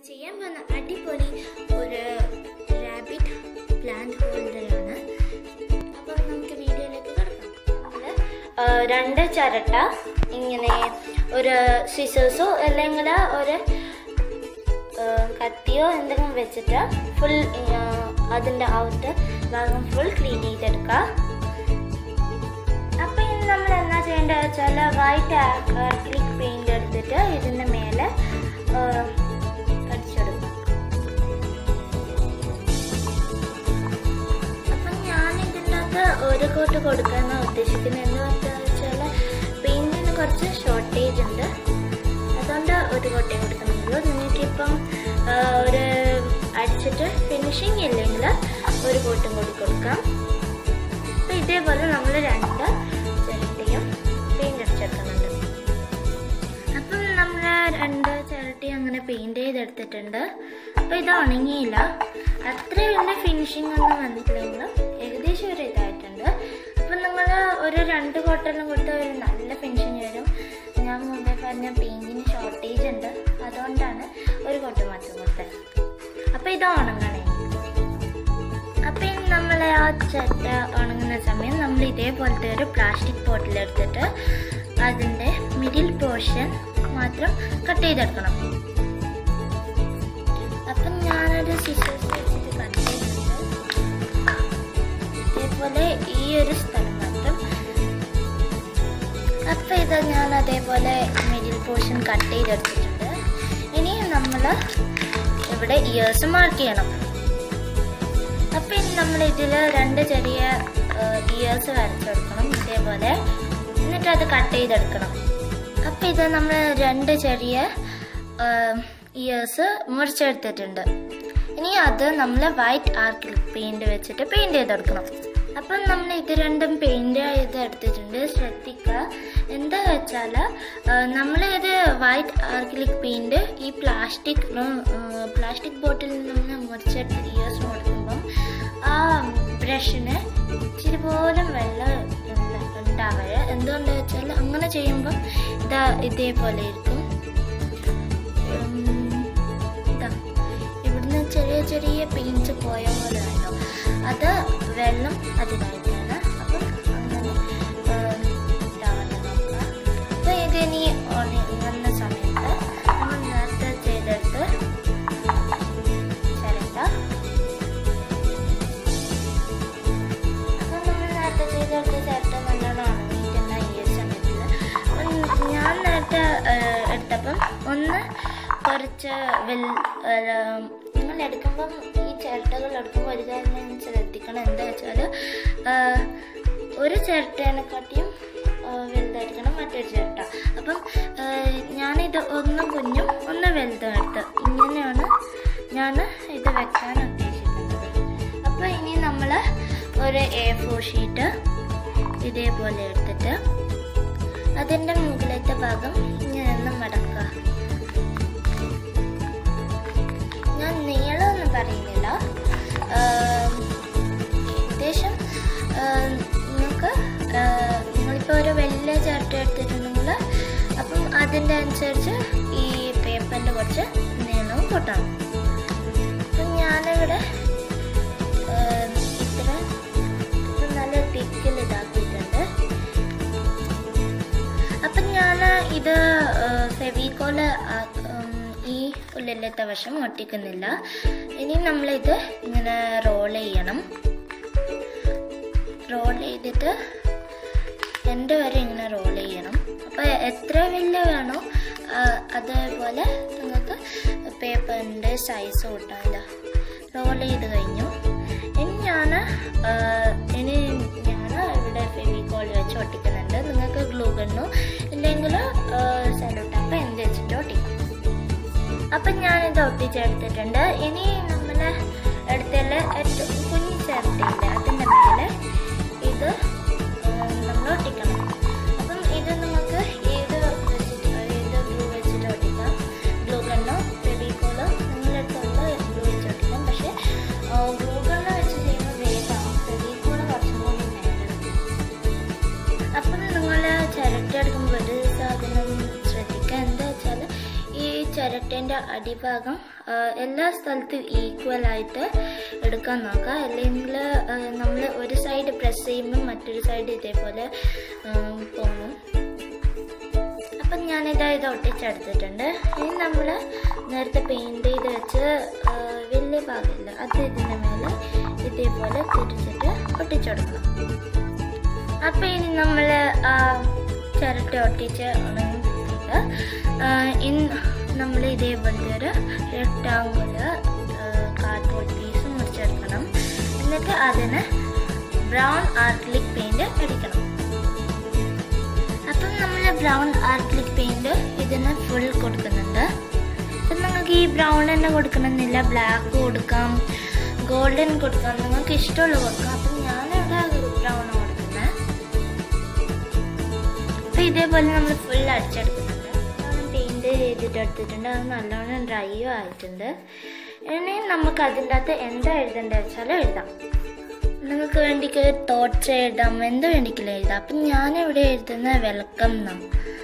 ചെയ്യാൻ പോകുന്ന അടിപൊളി ഒരു റാബിറ്റ് പ്ലാന്റ് ഹോൾഡറാണ് അപ്പം നമുക്ക് വീഡിയോയിലേക്ക് കിടക്കാം നമ്മള്, ആ, രണ്ട് ചിരട്ട ഇങ്ങനെ ഒരു സിസേഴ്സോ അല്ലെങ്കിൽ ഒരു ആ, കത്തിയോ എന്തെങ്കിലും വെച്ചിട്ട് ഫുൾ അതിൻ്റെ ഔട്ട് ഭാഗം ഫുൾ ക്ലീൻ ചെയ്തെടുക്കുക അപ്പൊ ഇനി നമ്മൾ എന്നാ ചെയ്യേണ്ടത് വെച്ചാൽ വൈറ്റ് ആക്രിലിക് പെയിന്റ് എടുത്തിട്ട് ഇതിന്റെ മേലെ ആ, അടിച്ചെടുക്കും അപ്പൊ ഞാൻ ഇതിൻ്റെ അകത്ത് ഒരു കോട്ട് കൊടുക്കാനാണ് ഉദ്ദേശിക്കുന്നത് എന്ന് വെച്ചാൽ പെയിന്റിന് കുറച്ച് ഷോർട്ടേജ് ഉണ്ട് അതുകൊണ്ട് ഒരു കോട്ടേ കൊടുക്കുന്നുള്ളൂ നിങ്ങൾക്കിപ്പം ആ, ഒരു അടിച്ചിട്ട് ഫിനിഷിങ് ഇല്ലെങ്കിൽ ഒരു കോട്ടും കൂടി കൊടുക്കാം അപ്പൊ ഇതേപോലെ നമ്മൾ രണ്ട് ചിരട്ടയും പെയിന്റ് അടിച്ചെടുക്കുന്നുണ്ട് അപ്പം നമ്മൾ രണ്ട് ചിരട്ടയും അങ്ങനെ പെയിന്റ് ചെയ്തെടുത്തിട്ടുണ്ട് അപ്പൊ ഇത് ഉണങ്ങിയില്ല അത്ര വലിയ ഫിനിഷിംഗ് ഒന്നും വന്നിട്ടില്ലെങ്കിലും ഏകദേശം ഒരു ഇതായിട്ടുണ്ട് അപ്പം നിങ്ങൾ ഒരു രണ്ട് കോട്ടെല്ലാം കൊടുത്താൽ ഒരു നല്ല ഫിനിഷിങ് വരും ഞാൻ മുമ്പേ പറഞ്ഞ പെയിന്റിന് ഷോർട്ടേജ് ഉണ്ട് അതുകൊണ്ടാണ് ഒരു കോട്ട് മാത്രം കൊടുത്തത് അപ്പം ഇത് ഉണങ്ങണേ അപ്പം ഇനി നമ്മൾ ആ ചട്ട ഉണങ്ങുന്ന സമയം നമ്മൾ ഇതേപോലത്തെ ഒരു പ്ലാസ്റ്റിക് ബോട്ടിൽ എടുത്തിട്ട് അതിൻ്റെ മിഡിൽ പോർഷൻ മാത്രം കട്ട് ചെയ്തെടുക്കണം അപ്പം ഞാനൊരു സിസേഴ്സ് വെച്ചിട്ട് കട്ട് ചെയ്യുന്നുണ്ട് ഇതേപോലെ ഈ ഒരു സ്ഥലം മാത്രം അപ്പം ഇത് ഞാൻ അതേപോലെ മിഡിൽ പോർഷൻ കട്ട് ചെയ്തെടുത്തിട്ടുണ്ട് ഇനി നമ്മൾ ഇവിടെ ഇയേഴ്സ് മാർക്ക് ചെയ്യണം അപ്പൊ ഇനി നമ്മൾ ഇതിൽ രണ്ട് ചെറിയ ഇയേഴ്സ് വരച്ചെടുക്കണം ഇതേപോലെ എന്നിട്ട് അത് കട്ട് ചെയ്തെടുക്കണം അപ്പൊ ഇത് നമ്മൾ രണ്ട് ചെറിയ ഇയേഴ്സ് മുറിച്ചെടുത്തിട്ടുണ്ട് ഇനി അത് നമ്മൾ വൈറ്റ് ആർക്കിലിക് പെയിന്റ് വെച്ചിട്ട് പെയിന്റ് ചെയ്തെടുക്കണം അപ്പം നമ്മൾ ഇത് രണ്ടും പെയിന്റ് ചെയ്ത് എടുത്തിട്ടുണ്ട് ശ്രദ്ധിക്കുക എന്താ വെച്ചാൽ നമ്മളിത് വൈറ്റ് ആർക്കിലിക് പെയിന്റ് ഈ പ്ലാസ്റ്റിക് പ്ലാസ്റ്റിക് ബോട്ടിൽ നിന്ന് മുറിച്ചെടുത്ത് ഇയേഴ്സ് കൊടുക്കുമ്പം ആ ബ്രഷിന് ഇച്ചിരി പോലും വെള്ളം ഉണ്ടാവരുത് എന്തുകൊണ്ട് വെച്ചാൽ അങ്ങനെ ചെയ്യുമ്പം ഇതാ ഇതേപോലെ ഇരിക്കും ഉം, ഇതാ ഇവിടുന്ന് ചെറിയ ചെറിയ പെയിൻസ് പോയ പോലെ ആണോ അത് വെള്ളം അതിനായിട്ടാണ് അപ്പം അങ്ങനെ ഉം, ഇതാവാതെ നോക്കുക അപ്പം ഇതിനി ഉണങ്ങുന്ന സമയത്ത് നമ്മൾ നേരത്തെ ചെയ്തെടുത്ത് ചിരട്ട അപ്പം നമ്മൾ നേരത്തെ ചെയ്തെടുത്ത ചിരട്ട നല്ലോണം ഉണങ്ങിയിട്ടുണ്ട് ഈ ഒരു സമയത്തിൽ അപ്പം ഞാൻ നേരത്തെ ഏഹ്, എടുത്തപ്പം ഒന്ന് കുറച്ച് വെൽ ഏഹ്, നിങ്ങൾ എടുക്കുമ്പം ഈ ചിരട്ടകൾ എടുക്കുമ്പോൾ ഒരു കാര്യം നിങ്ങൾ ശ്രദ്ധിക്കണം എന്താ വെച്ചാൽ ഒരു ചിരട്ടേനെക്കാട്ടിയും ഏഹ്, വലുതായിരിക്കണം മറ്റൊരു ചിരട്ട അപ്പം ഏഹ്, ഞാനിത് ഒന്ന് കുഞ്ഞും ഒന്ന് വലുതും എടുത്ത് ഇങ്ങനെയാണ് ഞാൻ ഇത് വെക്കാൻ ഉദ്ദേശിക്കുന്നത് അപ്പോൾ ഇനി നമ്മൾ ഒരു എ ഫോർ ഷീറ്റ് ഇതേപോലെ എടുത്തിട്ട് അതിൻ്റെ മുകളിലത്തെ ഭാഗം ഇങ്ങനെ ഒന്ന് മടക്കുക ഞാൻ നീളമൊന്നും പറയുന്നില്ല ആം, ഏകദേശം ആം, നിങ്ങൾക്ക് ആ, നിങ്ങളിപ്പോൾ ഒരു വലിയ ചിരട്ട എടുത്തിട്ടുണ്ടെങ്കിൽ അപ്പം അതിൻ്റെ അനുസരിച്ച് ഈ പേപ്പറിൻ്റെ കുറച്ച് നീളവും കൂട്ടണം അപ്പം ഞാനിവിടെ ആം, ഇത്ര ഇത് നല്ല തിക്കിൽ ഇതാക്കിയിട്ടുണ്ട് അപ്പം ഞാൻ ഇത് ഫെവിക്കോള് ഈ ഉള്ളിലത്തെ വശം ഒട്ടിക്കുന്നില്ല ഇനി നമ്മളിത് ഇങ്ങനെ റോൾ ചെയ്യണം റോൾ ചെയ്തിട്ട് എൻ്റെ വരെ ഇങ്ങനെ റോൾ ചെയ്യണം അപ്പോൾ എത്ര വലിയ വേണോ ആ, അതേപോലെ നിങ്ങൾക്ക് പേപ്പറിൻ്റെ സൈസ് കൂട്ടാമില്ല റോൾ ചെയ്ത് കഴിഞ്ഞു ഇനി ഞാൻ ഇനി ഞാൻ ഇവിടെ ഫെവിക്കോൾ വെച്ച് ഒട്ടിക്കുന്നുണ്ട് നിങ്ങൾക്ക് ഗ്ലൂ ഗണ്ണോ ഇല്ലെങ്കിൽ സെലോ ടാപ്പ് എന്ത് വെച്ചിട്ട് ഒട്ടിക്കാം അപ്പം ഞാനിത് ഒട്ടിച്ചെടുത്തിട്ടുണ്ട് ഇനി നമ്മൾ എടുത്തതിൽ ഏറ്റവും കുഞ്ഞു ചേർത്തില്ല അതിൻ്റെ മേലെ ഇത് നമ്മൾ ഒട്ടിക്കണം അപ്പം ഇത് നമുക്ക് ഏത് വെച്ചിട്ട് ഏത് ഗ്ലൂ വെച്ചിട്ട് ഒട്ടിക്കാം ഗ്ലൂ ഗണ്ണോ ഫെവിക്കോളോ നിങ്ങളെടുത്തുള്ള ഗ്ലൂ വെച്ച് ഒട്ടിക്കാം പക്ഷേ ഗ്ലൂ ഗണ്ണ് വെച്ച് ചെയ്യുമ്പോൾ വേഗം ഫെവിക്കോള് കുറച്ചും കൂടി നേരം അപ്പം നിങ്ങൾ ചിരട്ട എടുക്കുമ്പോൾ ഒരു സാധനം ശ്രദ്ധിക്കുക എന്താ വെച്ചാൽ ഈ ചിരട്ട മുട്ടേൻ്റെ അടിഭാഗം ആ, എല്ലാ സ്ഥലത്തും ഈക്വൽ ആയിട്ട് എടുക്കാൻ നോക്കുക അല്ലെങ്കിൽ നമ്മൾ ഒരു സൈഡ് പ്രസ് ചെയ്യുമ്പോൾ മറ്റൊരു സൈഡ് ഇതേപോലെ പോകും അപ്പം ഞാനിതാ ഇത് ഒട്ടിച്ചെടുത്തിട്ടുണ്ട് ഇനി നമ്മൾ നേരത്തെ പെയിൻറ് ചെയ്ത് വെച്ച് ആ, വലിയ ഭാഗമില്ല അത് ഇതിൻ്റെ മേലെ ഇതേപോലെ തിരിച്ചിട്ട് ഒട്ടിച്ചെടുക്കണം അപ്പം ഇനി നമ്മൾ ചിരട്ട ഒട്ടിച്ച് ഉണങ്ങിയിട്ട് ഇൻ നമ്മൾ ഇതേപോലത്തെ ഒരു റെക്ടാങ്കുലർ കാർഡ്ബോർഡ് പീസ് മുറിച്ചെടുക്കണം എന്നിട്ട് അതിന് ബ്രൗൺ ആർക്ലിക് പെയിൻറ് അടിക്കണം അപ്പം നമ്മൾ ബ്രൗൺ ആർക്ലിക് പെയിൻറ് ഇതിന് ഫുൾ കൊടുക്കുന്നുണ്ട് അപ്പം നിങ്ങൾക്ക് ഈ ബ്രൗൺ തന്നെ കൊടുക്കണമെന്നില്ല ബ്ലാക്ക് കൊടുക്കാം ഗോൾഡൻ കൊടുക്കാം നിങ്ങൾക്ക് ഇഷ്ടമുള്ള കൊടുക്കാം അപ്പം ഞാനിവിടെ ബ്രൗൺ കൊടുക്കുന്നത് അപ്പം ഇതേപോലെ നമ്മൾ ഫുൾ അടിച്ചെടുക്കുന്നുണ്ട് പെയിൻറ് ചെയ്തിട്ട് എടുത്തിട്ടുണ്ട് അത് നല്ലോണം ഡ്രൈയും ആയിട്ടുണ്ട് ഇനി നമുക്ക് അതിൻ്റെ അകത്ത് എന്താ എഴുതേണ്ടത് വെച്ചാൽ എഴുതാം നിങ്ങൾക്ക് വേണ്ടിക്ക് തോട്ട്സ് എഴുതാം എന്ത് വേണ്ടിക്കില്ല എഴുതാം അപ്പം ഞാനിവിടെ എഴുതുന്ന വെൽക്കം എന്നാ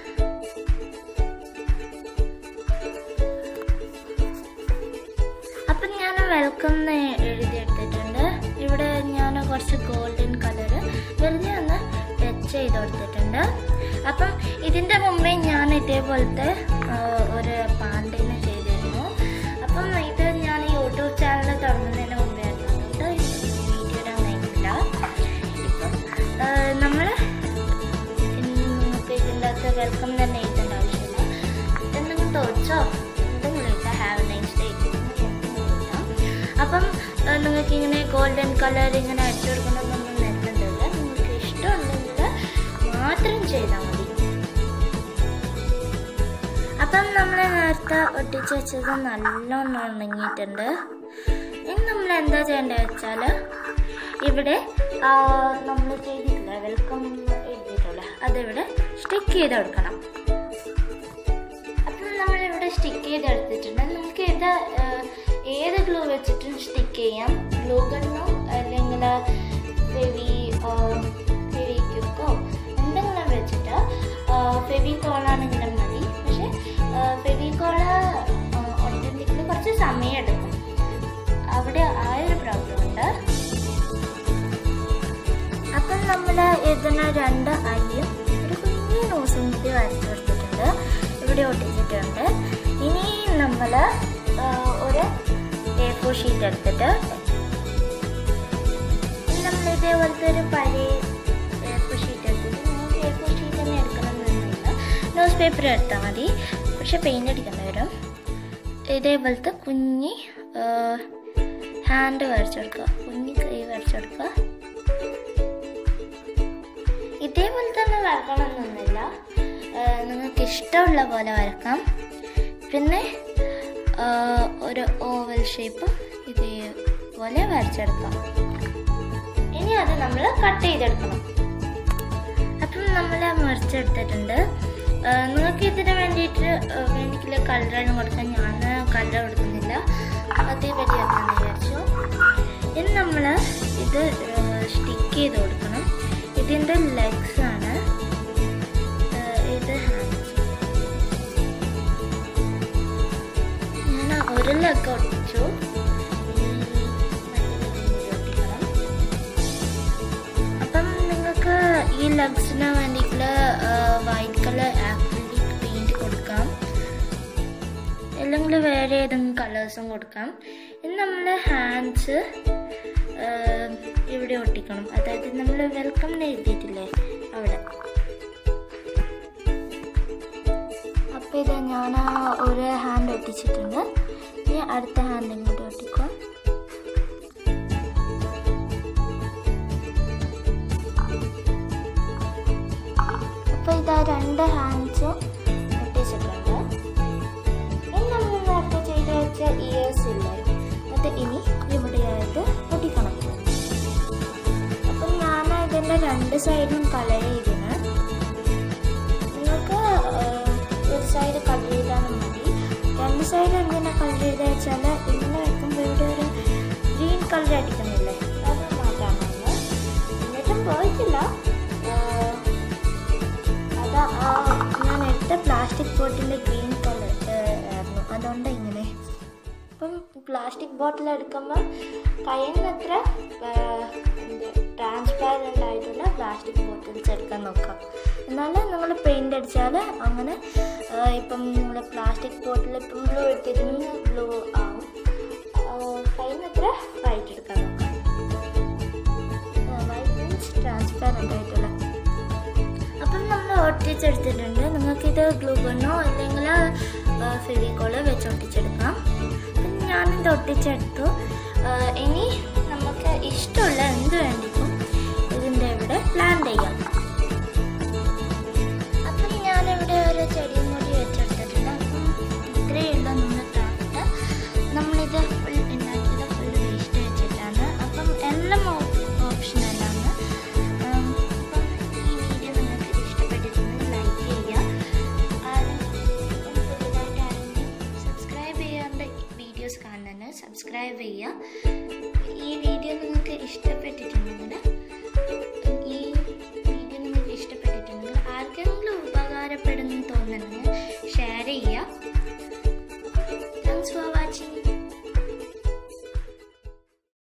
അപ്പം ഞാൻ വെൽക്കം എന്ന് എഴുതിയെടുത്തിട്ടുണ്ട് ഇവിടെ ഞാൻ കുറച്ച് ഗോൾഡൻ കളർ വെറുതെ ഒന്ന് ടച്ച് ചെയ്ത് കൊടുത്തിട്ടുണ്ട് അപ്പം ഇതിൻ്റെ മുമ്പേ ഞാൻ ഇതേപോലത്തെ ആ, ഒരു പാണ്ടിന് ചെയ്തിരുന്നു അപ്പം ഇത് ഞാൻ യൂട്യൂബ് ചാനൽ തുറന്നതിന് മുമ്പേ അതുകൊണ്ട് വീഡിയോ ഇടാൻ കഴിഞ്ഞില്ല ഇപ്പം നമ്മൾ നമുക്ക് ഇതിൻ്റെ അകത്ത് വെൽക്കം തന്നെ എഴുതേണ്ട ആവശ്യമില്ല എന്തെങ്കിലും തോച്ചോ എന്തെങ്കിലും എഴുതാം ഹാവ് നൈസ് ഡേ അപ്പം നിങ്ങൾക്ക് ഇങ്ങനെ ഗോൾഡൻ കളർ ഇങ്ങനെ അടിച്ചു കൊടുക്കണമെന്നൊന്നും നിർബന്ധമില്ല നിങ്ങൾക്ക് ഇഷ്ടമുണ്ടെങ്കിൽ മാത്രം ചെയ്താൽ മതി അപ്പം നമ്മൾ നേരത്തെ ഒട്ടിച്ച് വെച്ചത് നല്ലോണം ഉണങ്ങിയിട്ടുണ്ട് ഇനി നമ്മൾ എന്താ ചെയ്യേണ്ടത് വെച്ചാൽ ഇവിടെ നമ്മൾ ചെയ്തിട്ടില്ല വെൽക്കം എഴുതിയിട്ടുള്ള അതിവിടെ സ്റ്റിക്ക് ചെയ്ത് കൊടുക്കണം അപ്പം നമ്മളിവിടെ സ്റ്റിക്ക് ചെയ്തെടുത്തിട്ടുണ്ട് നമുക്ക് ഇത് ആ, ഏത് ഗ്ലൂ വെച്ചിട്ടും സ്റ്റിക്ക് ചെയ്യാം ഗ്ലൂ ഗണ്ണോ അല്ലെങ്കിൽ ഫെവി ഫെവി ക്യൂക്കോ എന്തെങ്കിലും വെച്ചിട്ട് ഫെവിക്കോളാണെങ്കിലും മതി പക്ഷെ ഫെവിക്കോള് ഒട്ടന്റിക്കിൽ കുറച്ച് സമയം എടുക്കും അവിടെ ആ ഒരു പ്രോബ്ലം ഉണ്ട് അപ്പം നമ്മൾ ഇതിന് രണ്ട് അരിയും ഒരു കുഞ്ഞു നോസും കൂടി വരച്ചു കൊടുത്തിട്ടുണ്ട് ഇവിടെ ഒട്ടിച്ചിട്ടുണ്ട് ഇനി നമ്മൾ ഒരു എ ഫോർ ഷീറ്റ് എടുത്തിട്ട് നമ്മൾ ഇതേപോലത്തെ ഒരു പഴയ എ ഫോർ ഷീറ്റ് എടുത്തിട്ട് നിങ്ങൾക്ക് എ ഫോർ ഷീറ്റ് തന്നെ എടുക്കണമെന്നൊന്നുമില്ല ന്യൂസ് പേപ്പർ എടുത്താൽ മതി പക്ഷെ പെയിൻ്റ് അടിക്കേണ്ടി വരും ഇതേപോലത്തെ കുഞ്ഞി ഹാൻഡ് വരച്ചു കൊടുക്കുക കുഞ്ഞി കൈ വരച്ചു കൊടുക്കുക ഇതേപോലെ തന്നെ വരക്കണമെന്നൊന്നുമില്ല ഏഹ് നിങ്ങൾക്ക് ഇഷ്ടമുള്ള പോലെ വരക്കാം പിന്നെ ഏഹ് ഒരു ഓവൽ ഷേപ്പ് ഇതേപോലെ വരച്ചെടുക്കാം ഇനി അത് നമ്മൾ കട്ട് ചെയ്തെടുക്കണം അപ്പം നമ്മൾ മുറിച്ചെടുത്തിട്ടുണ്ട് ഏഹ് നിങ്ങൾക്ക് ഇതിന് വേണ്ടിയിട്ട് ഏഹ് വേണ്ടിയിട്ടുള്ള കളറാണ് കൊടുക്കാൻ ഞാൻ കളർ കൊടുക്കുന്നില്ല അതേപടി ആക്കാന്ന് വിചാരിച്ചു ഇനി നമ്മൾ ഇത് സ്റ്റിക്ക് ചെയ്ത് കൊടുക്കണം ഇതിൻ്റെ ലെഗ്സ് ആണ് ഏഹ് ഇത് ഹാൻഡ്സ് ഞാൻ ഒരു ലെഗ് ഒട്ടിച്ചു ഇനി മറ്റേ leg കൂടി ഒട്ടിക്കണം അപ്പം നിങ്ങൾക്ക് ഈ ലഗ്സിന് വേണ്ടിയിട്ടുള്ള വൈറ്റ് കളർ ആക്രിലിക് പെയിന്റ് കൊടുക്കാം അല്ലെങ്കിൽ വേറെ ഏതെങ്കിലും കളേഴ്സും കൊടുക്കാം ഇനി നമ്മൾ ഹാൻഡ്സ് ഇവിടെ ഒട്ടിക്കണം അതായത് നമ്മൾ വെൽക്കം എഴുതിയിട്ടില്ലേ അവിടെ അപ്പോൾ ഇത് ഞാൻ ആ ഒരു ഹാൻഡ് ഒട്ടിച്ചിട്ടുണ്ട് ഇനി അടുത്ത ഹാൻഡും കൂടി ഒട്ടിക്കുക അപ്പോൾ ഇതാ രണ്ട് ഹാൻഡ്സും ഒട്ടിച്ചിട്ടുണ്ട് ഇനി നമ്മൾ നേരത്തെ ചെയ്ത് വെച്ച ഇയേഴ്സ് ഇല്ലേ അത് ഇനി ഇവിടെയായിട്ട് ഒട്ടിക്കണം അപ്പം ഞാൻ ഇതിൻ്റെ രണ്ട് സൈഡും കളർ ചെയ്തിന് നിങ്ങൾക്ക് ആഹ്, ഒരു സൈഡ് കളർ ചെയ്താലും മതി രണ്ട് സൈഡ് എങ്ങനെ കളർ ചെയ്ത് വെച്ചാൽ ഇങ്ങനെ വെക്കുമ്പോൾ ഇവിടെ ഒരു ഗ്രീൻ കളർ അടിക്കുന്നില്ലേ അത് മാറ്റാമെന്ന് എന്നിട്ടും പോയിട്ടില്ല ആഹ്, അത് ആ ഞാൻ എടുത്ത പ്ലാസ്റ്റിക് ബോട്ടിൻ്റെ ഗ്രീൻ കളർ ആയിരുന്നു അതുകൊണ്ട് ഇങ്ങനെ ഇപ്പം പ്ലാസ്റ്റിക് ബോട്ടിൽ എടുക്കുമ്പോൾ കഴിയുന്നത്ര ട്രാൻസ്പാരൻ്റ് ആയിട്ടുള്ള പ്ലാസ്റ്റിക് ബോട്ടിൽസ് എടുക്കാൻ നോക്കാം എന്നാലും നിങ്ങൾ പെയിൻ്റ് അടിച്ചാൽ അങ്ങനെ ആ, ഇപ്പം നിങ്ങൾ പ്ലാസ്റ്റിക് ബോട്ടിൽ ഇപ്പം ബ്ലൂ എടുത്തിരുന്ന ബ്ലൂ ആവും ആ, കഴിയുന്നത്ര വൈറ്റ് എടുക്കാൻ നോക്കാം വൈറ്റ് മീൻസ് ട്രാൻസ്പാരൻ്റ് ആയിട്ടുള്ള അപ്പം നമ്മൾ ഒട്ടിച്ചെടുത്തിട്ടുണ്ട് നിങ്ങൾക്കിത് ഗ്ലൂഗണോ അല്ലെങ്കിൽ ഫെവിക്കോള് വെച്ച് ഒട്ടിച്ചെടുക്കാം അപ്പം ഞാനിത് ഒട്ടിച്ചെടുത്തു ആ, ഇനി നമുക്ക് ഇഷ്ടമുള്ള എന്ത് വേണ്ടിക്കും ഇതിൻ്റെ ഇവിടെ പ്ലാൻ ചെയ്യാം അപ്പം ഞാനിവിടെ ഒരു ചെടിയും കൂടി വെച്ചെടുത്തിട്ടുണ്ട് അപ്പം ഇത്രയേ ഉള്ളൂ നമ്മൾ ക്രാഫ്റ്റ് നമ്മളിത് ഫുൾ ഉണ്ടാക്കിയത് ഫുൾ വേസ്റ്റ് വെച്ചിട്ടാണ് അപ്പം എല്ലാം ഓപ്ഷനലാണ് അപ്പം ഈ വീഡിയോ നിങ്ങൾക്ക് ഇഷ്ടപ്പെട്ടിട്ടുണ്ടെങ്കിൽ ലൈക്ക് ചെയ്യുക ആരെങ്കിലും പുതുതായിട്ട് ആരെങ്കിലും സബ്സ്ക്രൈബ് ചെയ്യാണ്ട് വീഡിയോസ് കാണുന്നുണ്ട് സബ്സ്ക്രൈബ് ചെയ്യുക ഈ വീഡിയോ